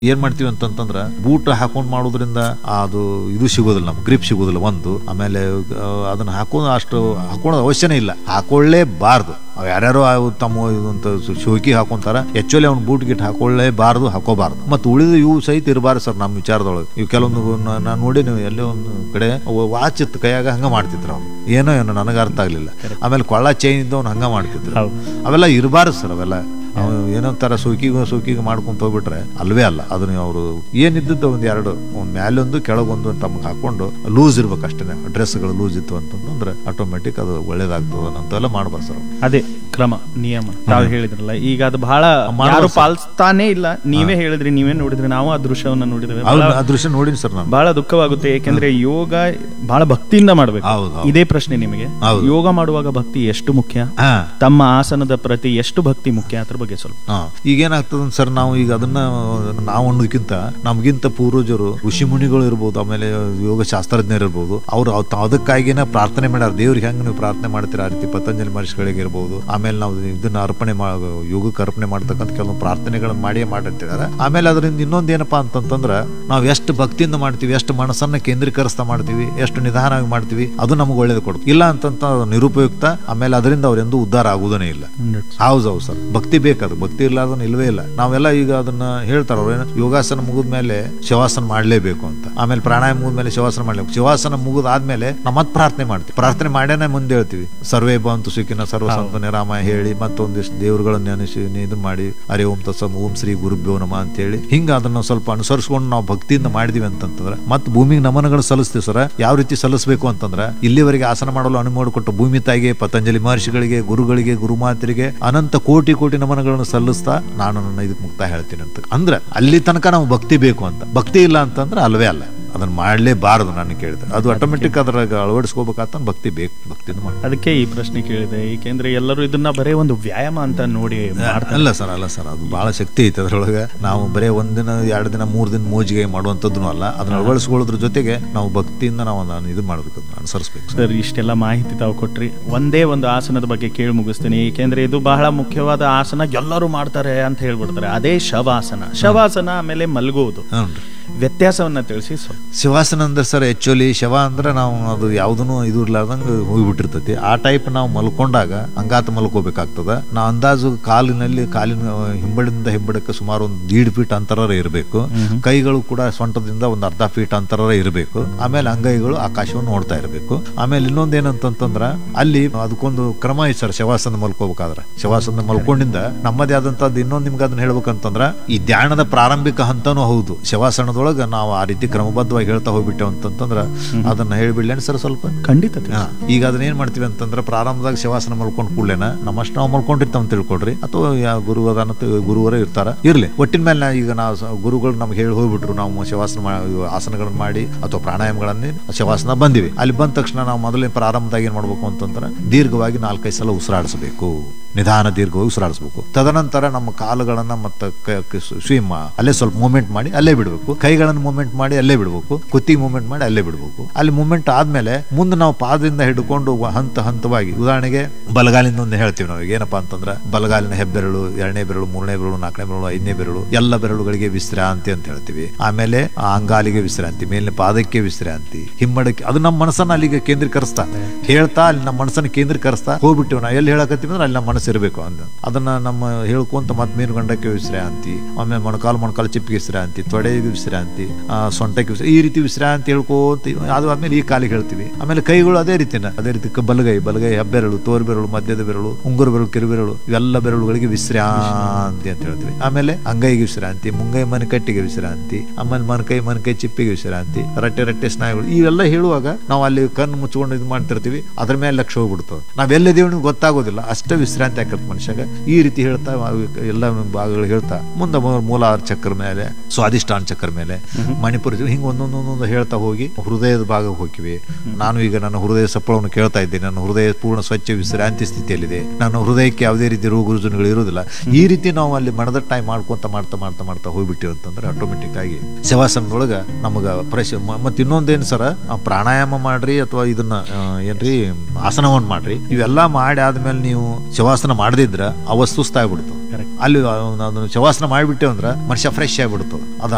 ಏನ್ ಮಾಡ್ತೀವಿ ಅಂತಂತಂದ್ರ ಬೂಟ್ ಹಾಕೊಂಡ್ ಮಾಡೋದ್ರಿಂದ ಅದು ಇದು ಸಿಗೋದಿಲ್ಲ ನಮ್ಗೆ ಗ್ರಿಪ್ ಸಿಗೋದಿಲ್ಲ ಒಂದು ಆಮೇಲೆ ಆ, ಅದನ್ನ ಹಾಕೋ ಅಷ್ಟು ಹಾಕೊಳ್ಳೋದು ಅವಶ್ಯನೇ ಇಲ್ಲ ಹಾಕೊಳ್ಳೇಬಾರ್ದು ಅವ್ ಯಾರ್ಯಾರೋ ಅವು ತಮ್ಮ ಇದಂತ ಶೋಕಿ ಹಾಕೊಂತಾರ ಆಕ್ಚುಲಿ ಅವ್ನ ಬೂಟ್ ಗಿಟ್ ಹಾಕೊಳ್ಳೇಬಾರ್ದು ಹಾಕೋಬಾರ್ದು ಮತ್ತು ಉಳಿದ ಇವು ಸಹಿತ ಇರಬಾರ್ದು ಸರ್ ನಮ್ಮ ವಿಚಾರದೊಳಗೆ ಇವು ಕೆಲವೊಂದು ನಾನು ನೋಡಿ ನೀವು ಎಲ್ಲೇ ಒಂದು ಕಡೆ ವಾಚ್ ಇತ್ತು ಕೈಯಾಗ ಹಂಗ ಮಾಡ್ತಿದ್ರು ಅವ್ರು ಏನೋ ಏನೋ ನನಗೆ ಅರ್ಥ ಆಗ್ಲಿಲ್ಲ ಆಮೇಲೆ ಕೊಳ್ಳ ಚೈನ್ ಇದ್ದವ್ನು ಹಂಗ ಮಾಡ್ತಿದ್ರು ಹೌದು ಅವೆಲ್ಲ ಇರಬಾರ್ದು ಸರ್ ಅವೆಲ್ಲ ಅವ್ ಏನೋ ತರ ಸೋಕಿಗೂ ಸೋಕಿಗೂ ಮಾಡ್ಕೊಂತ ಹೋಗ್ಬಿಟ್ರೆ ಅಲ್ವೇ ಅಲ್ಲ ಅದನ್ನ ಅವರು ಏನಿದ್ದದ್ದು ಒಂದ್ ಎರಡು ಒಂದ್ ಮ್ಯಾಲೊಂದು ಕೆಳಗೊಂದು ತಮಗೆ ಹಾಕೊಂಡು ಲೂಸ್ ಇರ್ಬೇಕು ಅಷ್ಟೇ ಡ್ರೆಸ್ಗಳು ಲೂಸ್ ಇತ್ತು ಅಂತಂದ್ರೆ ಆಟೋಮೆಟಿಕ್ ಅದು ಒಳ್ಳೇದಾಗ್ತದ ಅಂತೆಲ್ಲ ಮಾಡ್ಬಾರ್ದು ಸರ್ ಅದೇ ಕ್ರಮ ನಿಯಮ ತಾವು ಹೇಳಿದ್ರಲ್ಲ ಈಗ ಅದು ಬಹಳ ಮಾಡ್ಬೋದು ಯಾರು ಸರ್. ಪಾಲಿಸ್ತಾನೇ ಇಲ್ಲ ನೀವೇ ಹೇಳಿದ್ರಿ ನೀವೇ ನೋಡಿದ್ರಿ ನಾವು ಆ ದೃಶ್ಯವನ್ನ ನೋಡಿದ್ವಿ ಅವ್ರು ಆ ದೃಶ್ಯ ನೋಡಿನಿ ಸರ್ ನಾನು ಬಹಳ ದುಃಖವಾಗುತ್ತೆ ಏಕೆಂದ್ರೆ ಯೋಗ ಬಹಳ ಭಕ್ತಿಯಿಂದ ಮಾಡ್ಬೇಕು ಹೌದು, ಹೌದು. ಇದೇ ಪ್ರಶ್ನೆ ನಿಮಗೆ ಹೌದು. ಯೋಗ ಮಾಡುವಾಗ ಭಕ್ತಿ ಎಷ್ಟು ಮುಖ್ಯ ಹಾ ತಮ್ಮ ಆಸನದ ಪ್ರತಿ ಎಷ್ಟು ಭಕ್ತಿ ಮುಖ್ಯ ಅದ್ರ ಬಗ್ಗೆ ಸ್ವಲ್ಪ ಹಾ ಈಗೇನಾಗ್ತದ ಸರ್ ನಾವು ಈಗ ಅದನ್ನ ನಾವು ಅನ್ನೋದಕ್ಕಿಂತ ನಮ್ಗಿಂತ ಪೂರ್ವಜರು ಋಷಿ ಮುನಿಗಳು ಇರ್ಬೋದು ಆಮೇಲೆ ಯೋಗ ಶಾಸ್ತ್ರಜ್ಞರು ಇರ್ಬೋದು ಅವ್ರು ಅವ್ ತ- ಅದಕ್ಕಾಗಿನೇ ಪ್ರಾರ್ಥನೆ ಮಾಡ್ಯಾರ ದೇವ್ರಿಗೆ ಹೆಂಗ್ ನೀವು ಪ್ರಾರ್ಥನೆ ಮಾಡ್ತೀರಾ ಆ ರೀತಿ ಪತಂಜಲಿ ಮಹರ್ಷಿಗಳಿಗೆ ಇರ್ಬೋದು ಆಮೇಲೆ ನಾವು ಇದನ್ನ ಅರ್ಪಣೆ ಮಾ ಯೋಗಕ್ಕೆ ಅರ್ಪಣೆ ಮಾಡ್ತಕ್ಕಂಥ ಕೆಲವೊಂದು ಪ್ರಾರ್ಥನೆಗಳನ್ನ ಮಾಡಿಯೇ ಮಾಡಿರ್ತಿದಾರೆ ಆಮೇಲೆ ಅದರಿಂದ ಇನ್ನೊಂದು ಏನಪ್ಪಾ ಅಂತಂತಂದ್ರ ನಾವು ಎಷ್ಟು ಭಕ್ತಿಯಿಂದ ಮಾಡ್ತೀವಿ ಎಷ್ಟು ಮನಸ್ಸನ್ನ ಕೇಂದ್ರೀಕರಿಸ್ತಾ ಮಾಡ್ತೀವಿ ಎಷ್ಟು ನಿಧಾನವಾಗಿ ಮಾಡ್ತೀವಿ ಅದು ನಮಗೆ ಒಳ್ಳೇದು ಕೊಡುತ್ತೆ ಇಲ್ಲ ಅಂತಂತ ಅದು ನಿರುಪಯುಕ್ತ ಆಮೇಲೆ ಅದರಿಂದ ಅವ್ರೆಂದೂ ಉದ್ಧಾರ ಆಗುವುದೇ ಇಲ್ಲ ಹೌದು ಹೌದು ಸರ್ ಭಕ್ತಿ ಬೇಕದು ಭಕ್ತಿ ಇರ್ಲಾರ್ದನ್ನ ಇಲ್ವೇ ಇಲ್ಲ ನಾವೆಲ್ಲ ಈಗ ಅದನ್ನ ಹೇಳ್ತಾರ ಅವ್ರೇನು ಯೋಗಾಸನ ಮುಗಿದ ಮೇಲೆ ಶವಾಸನ ಮಾಡ್ಲೇಬೇಕು ಅಂತ ಆಮೇಲೆ ಪ್ರಾಣಾಯಾಮ ಮುಗಿದ ಮೇಲೆ ಶವಾಸನ ಮಾಡ್ಲೇಬೇಕು ಶವಾಸನ ಮುಗಿದ ಆದ್ಮೇಲೆ ನಾವು ಮತ್ತೆ ಪ್ರಾರ್ಥನೆ ಮಾಡ್ತೀವಿ ಪ್ರಾರ್ಥನೆ ಮಾಡ್ಯಾನೆ ಮುಂದೆ ಹೇಳ್ತೀವಿ ಸರ್ವೇ ಬಂತು ಸುಖಿನ ಸರ್ವ ಸಂತ ನಿರಾಮ ಹೇಳಿ ಮತ್ತೊಂದಿಷ್ಟು ದೇವರುಗಳನ್ನ ನೆನೆಸಿ ಇದು ಮಾಡಿ ಅರೆ ಓಂ ತತ್ಸಮ್ ಓಂ ಶ್ರೀ ಗುರುಭ್ಯೋ ನಮ ಅಂತ ಹೇಳಿ ಹಿಂಗ ಅದನ್ನ ಸ್ವಲ್ಪ ಅನುಸರಿಸ್ಕೊಂಡು ನಾವು ಭಕ್ತಿಯಿಂದ ಮಾಡಿದೀವಿ ಅಂತಂತಂದ್ರೆ ಮತ್ತೆ ಭೂಮಿಗೆ ನಮನಗಳು ಸಲ್ಲಿಸ್ತೀವಿ ಸರ್ ಯಾವ ರೀತಿ ಸಲ್ಲಿಸಬೇಕು ಅಂತಂದ್ರೆ ಇಲ್ಲಿವರೆಗೆ ಆಸನ ಮಾಡಲು ಅನುವು ಮಾಡಿಕೊಟ್ಟು ಭೂಮಿ ತಾಯಿಗೆ ಪತಂಜಲಿ ಮಹರ್ಷಿಗಳಿಗೆ ಗುರುಗಳಿಗೆ ಗುರುಮಾತರಿಗೆ ಅನಂತ ಕೋಟಿ ಕೋಟಿ ನಮನಗಳನ್ನು ಸಲ್ಲಿಸ್ತಾ ನಾನು ನನ್ನ ಇದಕ್ಕೆ ಮುಕ್ತ ಹೇಳ್ತೀನಿ ಅಂತ ಅಂದ್ರೆ ಅಲ್ಲಿ ತನಕ ನಾವು ಭಕ್ತಿ ಬೇಕು ಅಂತ ಭಕ್ತಿ ಇಲ್ಲ ಅಂತಂದ್ರೆ ಅಲ್ವೇ ಅಲ್ಲ ಅದನ್ನ ಮಾಡ್ಲೇಬಾರದು ನಾನು ಕೇಳಿದೆ ಅದು ಆಟೋಮೆಟಿಕ್ ಅದ್ರಾಗ ಅಳವಡಿಸ್ಕೋಬೇಕಾತ ಭಕ್ತಿ ಬೇಕು ಭಕ್ತಿನ ಮಾಡಿ ಅದಕ್ಕೆ ಈ ಪ್ರಶ್ನೆ ಕೇಳಿದೆ ಏಕೆಂದ್ರೆ ಎಲ್ಲರೂ ಇದನ್ನ ಬರೇ ಒಂದು ವ್ಯಾಯಾಮ ಅಂತ ನೋಡಿ ಮಾಡ್ತಾರೆ ಅಲ್ಲ ಸರ್ ಅಲ್ಲ ಸರ್ ಅದು ಬಹಳ ಶಕ್ತಿ ಐತೆ ಅದ್ರೊಳಗೆ ನಾವು ಬರೇ ಒಂದಿನ ಎರಡು ದಿನ ಮೂರು ದಿನ ಮೋಜಿಗೆ ಮಾಡುವಂಥದ್ದು ಅಲ್ಲ ಅದನ್ನ ಅಳವಡಿಸ್ಕೊಳ್ಳೋದ್ರ ಜೊತೆಗೆ ನಾವು ಭಕ್ತಿಯಿಂದ ನಾವು ಅದನ್ನ ಇದು ಮಾಡ್ಬೇಕು ಅದನ್ನ ಅನುಸರಿಸ್ಬೇಕು ಸರ್ ಸರ್ ಇಷ್ಟೆಲ್ಲ ಮಾಹಿತಿ ತಾವು ಕೊಟ್ರಿ ಒಂದೇ ಒಂದು ಆಸನದ ಬಗ್ಗೆ ಕೇಳಿ ಮುಗಿಸ್ತೀನಿ ಏಕೆಂದ್ರೆ ಇದು ಬಹಳ ಮುಖ್ಯವಾದ ಆಸನ ಎಲ್ಲರೂ ಮಾಡ್ತಾರೆ ಅಂತ ಹೇಳ್ಬಿಡ್ತಾರೆ ಅದೇ ಶವಾಸನ ಶವಾಸನ ಆಮೇಲೆ ಮಲಗುವುದು ಹ್ಞೂ ವ್ಯತ್ಯಾಸವನ್ನ ತಿಳಿಸಿ ಸ್ವಲ್ಪ ಶಿವಾಸನ ಅಂದ್ರೆ ಸರ್ ಆಕ್ಚುಲಿ ಶವ ಅಂದ್ರೆ ನಾವು ಅದು ಯಾವುದೂ ಇದು ಇರ್ಲಾರ್ದಂಗೆ ಹೋಗ್ಬಿಟ್ಟಿರ್ತೈತಿ ಆ ಟೈಪ್ ನಾವು ಮಲ್ಕೊಂಡಾಗ ಅಂಗಾತ ಮಲ್ಕೋಬೇಕಾಗ್ತದ ನಾವು ಅಂದಾಜು ಕಾಲಿನಲ್ಲಿ ಕಾಲಿನ ಹಿಂಬಡಿಂದ ಹಿಂಬಡಕ್ಕೆ ಸುಮಾರು ಒಂದು ದೀಡ್ ಫೀಟ್ ಅಂತರ ಇರಬೇಕು ಕೈಗಳು ಕೂಡ ಸೊಂಟದಿಂದ ಒಂದು ಅರ್ಧ ಫೀಟ್ ಅಂತರ ಇರಬೇಕು ಆಮೇಲೆ ಅಂಗೈಗಳು ಆಕಾಶವನ್ನು ನೋಡ್ತಾ ಇರಬೇಕು ಆಮೇಲೆ ಇನ್ನೊಂದು ಏನಂತಂತಂದ್ರ ಅಲ್ಲಿ ಅದಕ್ಕೊಂದು ಕ್ರಮ ಐತೆ ಸರ್ ಶವಾಸನ ಮಲ್ಕೋಬೇಕಾದ್ರೆ ಶವಾಸನ ಮಲ್ಕೊಂಡಿಂದ ನಮ್ಮದೇ ಆದಂತದ್ದು ಇನ್ನೊಂದು ನಿಮ್ಗೆ ಅದನ್ನ ಹೇಳ್ಬೇಕಂತಂದ್ರ ಈ ಧ್ಯಾನದ ಪ್ರಾರಂಭಿಕ ಹಂತನೂ ಹೌದು ಶವಾಸನದೊಳಗ ನಾವು ಆ ರೀತಿ ಕ್ರಮಬದ್ಧವಾಗಿ ಹೇಳ್ತಾ ಹೋಗ್ಬಿಟ್ಟೆವು ಅಂತಂತಂದ್ರ ಅದನ್ನ ಹೇಳ್ಬಿಡ್ಲೇನು ಸರ್ ಸ್ವಲ್ಪ ಖಂಡಿತ ತಿಳಿಸಿ. ಹಾ, ಈಗ ಅದನ್ನ ಏನ್ ಮಾಡ್ತೀವಿ ಅಂತಂದ್ರೆ ಪ್ರಾರಂಭದಾಗ ಶವಾಸನ ಮಲ್ಕೊಂಡ್ ಕೂಡ್ಲೇನ ನಮ್ಮಷ್ಟು ನಾವು ಮಲ್ಕೊಂಡಿರ್ತಾವ ಅಂತ ತಿಳ್ಕೊಡ್ರಿ ಅಥವಾ ಯಾವ ಗುರು ಅದಾನ ಗುರುವರೇ ಇರ್ತಾರ ಇರ್ಲಿ ಒಟ್ಟಿನ ಮೇಲೆ ನಾ- ಈಗ ನಾವು ಸ- ಗುರುಗಳು ನಮ್ಗೆ ಹೇಳಿ ಹೋಗ್ಬಿಟ್ರು ನಾವು ಶವಾಸನ ಮಾ- ಇವು ಆಸನಗಳನ್ನ ಮಾಡಿ ಅಥವಾ ಪ್ರಾಣಾಯಾಮಗಳನ್ನ ಶವಾಸನ ಬಂದಿವಿ ಅಲ್ಲಿ ಬಂದ ತಕ್ಷಣ ನಾವು ಮೊದಲೇ ಪ್ರಾರಂಭದಾಗ ಏನ್ ಮಾಡ್ಬೇಕು ಅಂತಂದ್ರೆ ದೀರ್ಘವಾಗಿ ನಾಲ್ಕೈದು ಸಲ ಉಸಿರಾಡಿಸಬೇಕು ನಿಧಾನ ದೀರ್ಘವಾಗಿ ಉಸಿರಾಡಿಸ್ಬೇಕು ತದನಂತರ ನಮ್ಮ ಕಾಲುಗಳನ್ನ ಮತ್ತೆ ಸ್ವಿಮ್ ಅಲ್ಲೇ ಸ್ವಲ್ಪ ಮೂಮೆಂಟ್ ಮಾಡಿ ಅಲ್ಲೇ ಬಿಡಬೇಕು ಕೈಗಳನ್ನು ಮೂಮೆಂಟ್ ಮಾಡಿ ಅಲ್ಲೇ ಬಿಡಬೇಕು ಕುತ್ತಿಗೆ ಮೂಮೆಂಟ್ ಮಾಡಿ ಅಲ್ಲೇ ಬಿಡಬೇಕು ಅಲ್ಲಿ ಮೂಮೆಂಟ್ ಆದ್ಮೇಲೆ ಮುಂದೆ ನಾವು ಪಾದದಿಂದ ಹಿಡ್ಕೊಂಡು ವ- ಹಂತ ಹಂತವಾಗಿ ಉದಾಹರಣೆಗೆ ಬಲಗಾಲಿಂದ ಒಂದು ಹೇಳ್ತೀವಿ ನಾವು ಈಗ ಏನಪ್ಪಾ ಅಂತಂದ್ರೆ ಬಲಗಾಲಿನ ಹೆಬ್ಬೆರಳು ಎರಡನೇ ಬೆರಳು ಮೂರನೇ ಬೆರಳು ನಾಲ್ಕನೇ ಬೆರಳು ಐದನೇ ಬೆರಳು ಎಲ್ಲ ಬೆರಳುಗಳಿಗೆ ವಿಶ್ರಾಂತಿ ಅಂತ ಹೇಳ್ತೀವಿ ಆಮೇಲೆ ಆ ಅಂಗಾಲಿಗೆ ವಿಶ್ರಾಂತಿ ಮೇಲಿನ ಪಾದಕ್ಕೆ ವಿಶ್ರಾಂತಿ ಹಿಮ್ಮಡಕ್ಕೆ ಅದು ನಮ್ಮ ಮನಸ್ಸನ್ನ ಅಲ್ಲಿಗೆ ಕೇಂದ್ರೀಕರಿಸ್ತಾ ಹೇಳ್ತಾ ಅಲ್ಲಿ ನಮ್ಮ ಮನಸ್ಸನ್ನ ಕೇಂದ್ರೀಕರಿಸ್ತಾ ಹೋಗ್ಬಿಟ್ಟಿವಿ ನಾವು ಎಲ್ಲಿ ಹೇಳಕತ್ತೀವಿ ಅಂದ್ರೆ ಅಲ್ಲಿ ನಮ್ಮ ಮನಸ್ಸು ಇರಬೇಕು ಅಂದ ಅದನ್ನ ನಮ್ಮ ಹೇಳ್ಕೊಂತ ಮತ್ತೆ ಮೀನುಗಂಡಕ್ಕೆ ವಿಶ್ರಾಂತಿ ಆಮೇಲೆ ಮೊಣಕಾಲು ಮೊಣಕಾಲು ಚಿಪ್ಪಿಗೆ ವಿಶ್ರಾಂತಿ ತೊಡೆಗೆ ವಿಶ್ರಾಂತಿ ಆ, ಸೊಂಟಕ್ಕೆ ವಿಶ್ರಾಂತಿ ಈ ರೀತಿ ವಿಶ್ರಾಂತಿ ಹೇಳ್ಕೋತ ಅದು ಆದ್ಮೇಲೆ ಈ ಕಾಲಿಗೆ ಹೇಳ್ತೀವಿ ಆಮೇಲೆ ಕೈಗಳು ಅದೇ ರೀತಿನ ಅದೇ ರೀತಿ ಕ- ಬಲಗೈ ಬಲಗೈ ಹೆಬ್ಬೆರಳು ತೋರು ಬೆರಳು ಮಧ್ಯದ ಬೆರಳು ಉಂಗುರ ಬೆರಳು ಕಿರುಬೆರಳು ಇವೆಲ್ಲ ಬೆರಳುಗಳಿಗೆ ವಿಶ್ರಾಂತಿ ಅಂತ ಹೇಳ್ತೀವಿ ಆಮೇಲೆ ಅಂಗೈಗೆ ವಿಶ್ರಾಂತಿ ಮುಂಗೈ ಮನಕಟ್ಟಿಗೆ ವಿಶ್ರಾಂತಿ ಆಮೇಲೆ ಮನಕೈ ಮನಕೈ ಚಿಪ್ಪಿಗೆ ವಿಶ್ರಾಂತಿ ರಟ್ಟೆ ರಟ್ಟೆ ಸ್ನಾಯುಗಳು ಇವೆಲ್ಲ ಹೇಳುವಾಗ ನಾವು ಅಲ್ಲಿ ಕಣ್ಣು ಮುಚ್ಕೊಂಡು ಇದು ಮಾಡ್ತಿರ್ತೀವಿ ಅದ್ರ ಮೇಲೆ ಲಕ್ಷ್ಯ ಹೋಗ್ಬಿಡ್ತದೆ ನಾವೆಲ್ಲಿದ್ದೀವಿ ನಿಮ್ಗೆ ಗೊತ್ತಾಗೋದಿಲ್ಲ ಅಷ್ಟೇ ವಿಶ್ರಾಂತಿ ಆಕತ್ ಮನುಷ್ಯಗ ಈ ರೀತಿ ಹೇಳ್ತಾ ಅವು ಎಲ್ಲ ಭಾಗಗಳು ಹೇಳ್ತಾ ಮುಂದೆ ಮೂ- ಮೂಲಾಧಾರ ಚಕ್ರ ಮೇಲೆ ಸ್ವಾದಿಷ್ಟಾನ ಚಕ್ರ ಮೇಲೆ ಮಣಿಪುರ ಹಿಂಗೆ ಒಂದೊಂದೊಂದೊಂದು ಹೇಳ್ತಾ ಹೋಗಿ ಹೃದಯದ ಭಾಗಕ್ಕೆ ಹೋಗಿವಿ ನಾನು ಈಗ ನನ್ನ ಹೃದಯ ಸಪ್ಪಳವನ್ನು ಕೇಳ್ತಾ ಇದ್ದೀನಿ ನನ್ನ ಹೃದಯ ಪೂರ್ಣ ಸ್ವಚ್ಛ ವಿಶ್ರಾಂತಿ ಸ್ಥಿತಿಯಲ್ಲಿದೆ ನನ್ನ ಹೃದಯಕ್ಕೆ ಯಾವುದೇ ರೀತಿ ರೋಗ ರುಜಿನಗಳು ಇರೋದಿಲ್ಲ ಈ ರೀತಿ ನಾವು ಅಲ್ಲಿ ಮನದಟ್ಟಾಗಿ ಮಾಡ್ಕೊಂತ ಮಾಡ್ತಾ ಮಾಡ್ತಾ ಮಾಡ್ತಾ ಹೋಗ್ಬಿಟ್ಟಿವಿ ಅಂತಂದ್ರೆ ಆಟೋಮೆಟಿಕ್ ಆಗಿ ಶವಾಸನದೊಳಗ ನಮಗ ಫ್ರೆಶ್ ಮತ್ತೆ ಇನ್ನೊಂದೇನು ಸರ ಆ ಪ್ರಾಣಾಯಾಮ ಮಾಡ್ರಿ ಅಥವಾ ಇದನ್ನ ಆ, ಏನ್ರಿ ಆಸನವನ್ನ ಮಾಡ್ರಿ ಇವೆಲ್ಲ ಮಾಡಿ ಆದ್ಮೇಲೆ ನೀವು ಶವಾಸನ ಮಾಡದಿದ್ರ ಅವ ಸುಸ್ತಾಗ್ಬಿಡ್ತದೆ Correct. ಅಲ್ಲಿ ಅದನ್ನು ಶವಾಸನ ಮಾಡಿಬಿಟ್ಟೆ ಅಂದ್ರೆ ಮನುಷ್ಯ ಫ್ರೆಶ್ ಆಗಿಬಿಡ್ತದೆ ಅದು